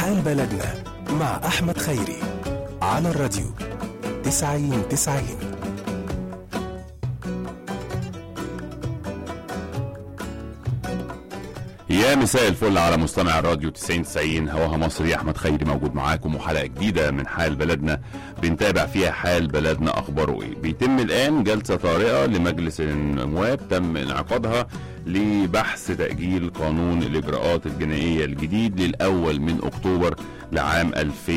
حال بلدنا مع أحمد خيري على الراديو تسعين تسعين يا مساء الفل على مستمع الراديو 90 90 هواها مصري احمد خيري موجود معاكم وحلقه جديده من حال بلدنا بنتابع فيها حال بلدنا اخباره ايه بيتم الان جلسه طارئه لمجلس النواب تم انعقادها لبحث تاجيل قانون الاجراءات الجنائيه الجديد للاول من اكتوبر لعام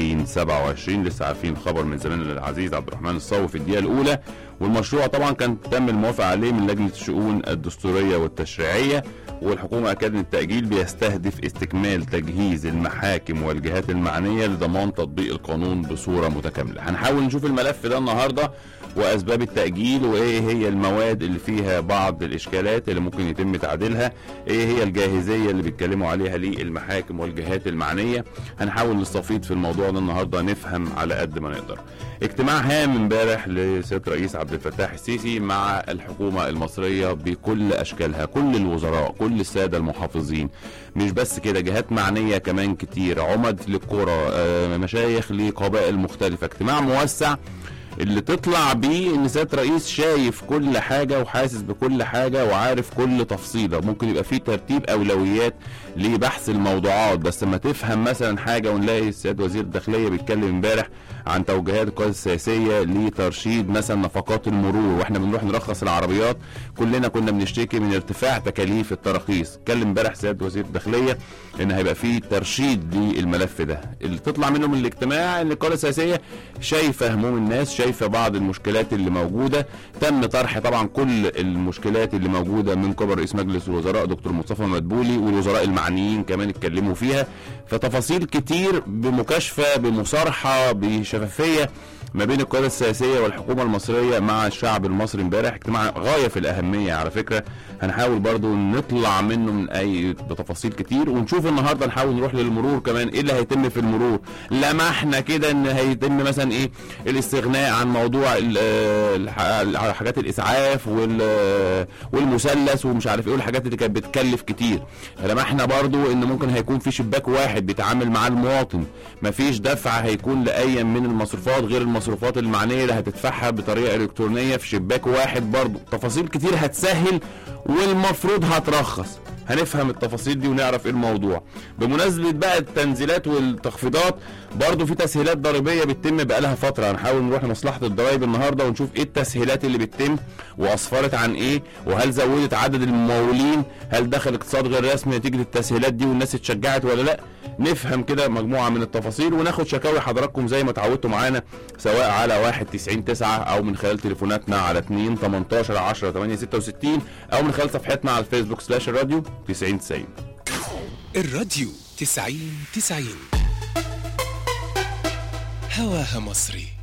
2027 لسه عارفين خبر من زميلنا العزيز عبد الرحمن الصاوي في الدقيقه الاولى والمشروع طبعا كان تم الموافقه عليه من لجنه الشؤون الدستوريه والتشريعيه والحكومه اكد ان التاجيل بيستهدف استكمال تجهيز المحاكم والجهات المعنيه لضمان تطبيق القانون بصوره متكامله هنحاول نشوف الملف ده النهارده واسباب التاجيل وايه هي المواد اللي فيها بعض الاشكالات اللي ممكن يتم تعديلها ايه هي الجاهزيه اللي بيتكلموا عليها للمحاكم والجهات المعنيه هنحاول نستفيض في الموضوع ده النهارده نفهم على قد ما نقدر اجتماع هام امبارح لسياده الرئيس عبد الفتاح السيسي مع الحكومه المصريه بكل اشكالها كل الوزراء كل الساده المحافظين مش بس كده جهات معنيه كمان كتير عمد للقرى آه، مشايخ لقبائل مختلفه اجتماع موسع اللي تطلع بيه ان سياده الرئيس شايف كل حاجه وحاسس بكل حاجه وعارف كل تفصيله ممكن يبقى فيه ترتيب اولويات لبحث الموضوعات بس لما تفهم مثلا حاجه ونلاقي السيد وزير الداخليه بيتكلم امبارح عن توجيهات القياده السياسيه لترشيد مثلا نفقات المرور واحنا بنروح نرخص العربيات كلنا كنا بنشتكي من ارتفاع تكاليف التراخيص اتكلم امبارح سياده وزير الداخليه ان هيبقى فيه ترشيد للملف ده اللي تطلع منه من الاجتماع ان القياده السياسيه شايفه هموم الناس شايفه بعض المشكلات اللي موجوده تم طرح طبعا كل المشكلات اللي موجوده من قبل رئيس مجلس الوزراء دكتور مصطفى مدبولي والوزراء المعنيين كمان اتكلموا فيها فتفاصيل كتير بمكاشفه بمصارحه بشفافيه ما بين القياده السياسيه والحكومه المصريه مع الشعب المصري امبارح اجتماع غايه في الاهميه على فكره هنحاول برضو نطلع منه من اي بتفاصيل كتير ونشوف النهارده نحاول نروح للمرور كمان ايه اللي هيتم في المرور لمحنا كده ان هيتم مثلا ايه الاستغناء عن موضوع ال- الح- حاجات الاسعاف وال- والمثلث ومش عارف ايه والحاجات اللي كانت بتكلف كتير لمحنا برضو ان ممكن هيكون في شباك واحد بيتعامل مع المواطن مفيش دفع هيكون لاي من المصروفات غير المصروفات المعنيه اللي هتدفعها بطريقه الكترونيه في شباك واحد برضو تفاصيل كتير هتسهل والمفروض هترخص هنفهم التفاصيل دي ونعرف ايه الموضوع بمناسبه بقى التنزيلات والتخفيضات برضو في تسهيلات ضريبيه بتتم بقالها فتره هنحاول نروح لمصلحه الضرايب النهارده ونشوف ايه التسهيلات اللي بتتم واسفرت عن ايه وهل زودت عدد الممولين هل دخل اقتصاد غير رسمي نتيجه التسهيلات دي والناس اتشجعت ولا لا نفهم كده مجموعه من التفاصيل وناخد شكاوي حضراتكم زي ما اتعودتوا معانا سواء على 1 90 9 او من خلال تليفوناتنا على 2 18 10 8 66 او من خلال صفحتنا على الفيسبوك سلاش الراديو 90 90 الراديو تسعين تسعين هواها مصري